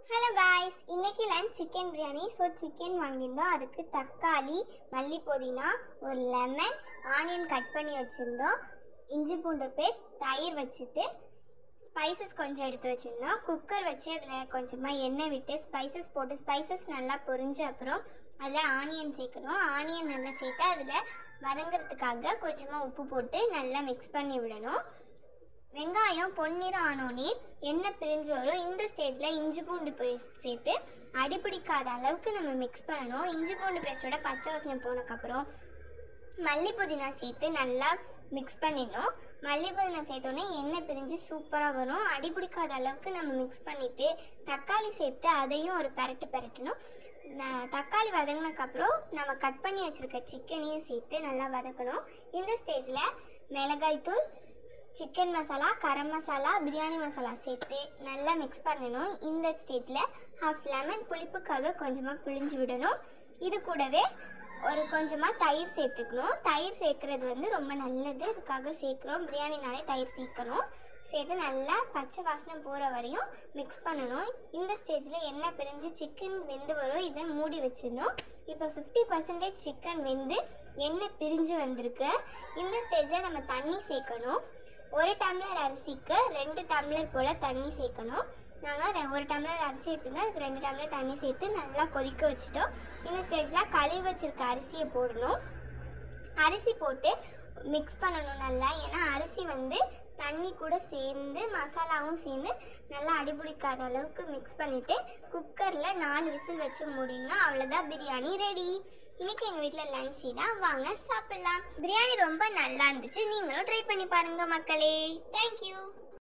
hello guys இன்னைக்கு lunch chicken biryani so chicken வாங்கியிருந்தோம் அதுக்கு தக்காளி மல்லி புதினா ஒரு லெமன் ஆனியன் கட் பண்ணி வச்சுருந்தோம் இஞ்சி பூண்டு பேஸ்ட் தயிர் வச்சுட்டு ஸ்பைசஸ் கொஞ்சம் எடுத்து வச்சுருந்தோம் குக்கர் வச்சு அதில் கொஞ்சமாக எண்ணெய் விட்டு ஸ்பைசஸ் போட்டு ஸ்பைசஸ் நல்லா பொரிஞ்ச அப்புறம் அதில் ஆனியன் சேர்க்கணும் ஆனியன் நல்லா சேர்த்து அதில் வதங்கிறதுக்காக கொஞ்சமாக உப்பு போட்டு நல்லா மிக்ஸ் பண்ணி விடணும் வெங்காயம் பொன்னிறம் ஆனோடனே எண்ணெய் பிரிஞ்சு வரும் இந்த ஸ்டேஜில் இஞ்சி பூண்டு பேஸ்ட் சேர்த்து அடிப்பிடிக்காத அளவுக்கு நம்ம மிக்ஸ் பண்ணணும் இஞ்சி பூண்டு பேஸ்ட்டோட பச்சை வாசனை போனதுக்கப்புறம் மல்லி புதினா சேர்த்து நல்லா மிக்ஸ் பண்ணிடணும் மல்லி புதினா சேர்த்தோன்னே எண்ணெய் பிரிஞ்சு சூப்பராக வரும் அடிப்பிடிக்காத அளவுக்கு நம்ம மிக்ஸ் பண்ணிவிட்டு தக்காளி சேர்த்து அதையும் ஒரு பெரட்டு பெரட்டணும் ந- தக்காளி வதங்கினதுக்கப்புறம் நம்ம கட் பண்ணி வச்சுருக்க சிக்கனையும் சேர்த்து நல்லா வதக்கணும் இந்த ஸ்டேஜில் மிளகாய்த்தூள் சிக்கன் மசாலா கரம் மசாலா பிரியாணி மசாலா சேர்த்து நல்லா மிக்ஸ் பண்ணணும் இந்த ஸ்டேஜில் ஹாஃப் லெமன் புளிப்புக்காக கொஞ்சமாக பிழிஞ்சு விடணும் இது கூடவே ஒரு கொஞ்சமாக தயிர் சேர்த்துக்கணும் தயிர் சேர்க்குறது வந்து ரொம்ப நல்லது அதுக்காக சேர்க்குறோம் பிரியாணினாலே தயிர் சேர்க்கணும் சேர்த்து நல்லா பச்சை வாசனை போகிற வரையும் மிக்ஸ் பண்ணணும் இந்த ஸ்டேஜில் எண்ணெய் பிரிஞ்சு சிக்கன் வெந்து வரும் இதை மூடி வச்சிடணும் இப்போ ஃபிஃப்டி பர்சன்டேஜ் சிக்கன் வெந்து எண்ணெய் பிரிஞ்சு வந்திருக்கு இந்த ஸ்டேஜில் நம்ம தண்ணி சேர்க்கணும் ஒரு டம்ளர் அரிசிக்கு ரெண்டு டம்ளர் போல் தண்ணி சேர்க்கணும் நாங்கள் ஒரு டம்ளர் அரிசி எடுத்துங்க அதுக்கு ரெண்டு டம்ளர் தண்ணி சேர்த்து நல்லா கொதிக்க வச்சுட்டோம் இந்த ஸ்டேஜில் கழுவி வச்சிருக்க அரிசியை போடணும் அரிசி போட்டு மிக்ஸ் பண்ணணும் நல்லா ஏன்னா அரிசி வந்து தண்ணி கூட சேர்ந்து மசாலாவும் சேர்ந்து நல்லா அடிபிடிக்காத அளவுக்கு மிக்ஸ் பண்ணிவிட்டு குக்கரில் நாலு விசில் வச்சு மூடினா அவ்வளோதான் பிரியாணி ரெடி இன்னைக்கு எங்கள் வீட்டில் லஞ்ச் தான் வாங்க சாப்பிட்லாம் பிரியாணி ரொம்ப நல்லா இருந்துச்சு நீங்களும் ட்ரை பண்ணி பாருங்க மக்களே தேங்க்யூ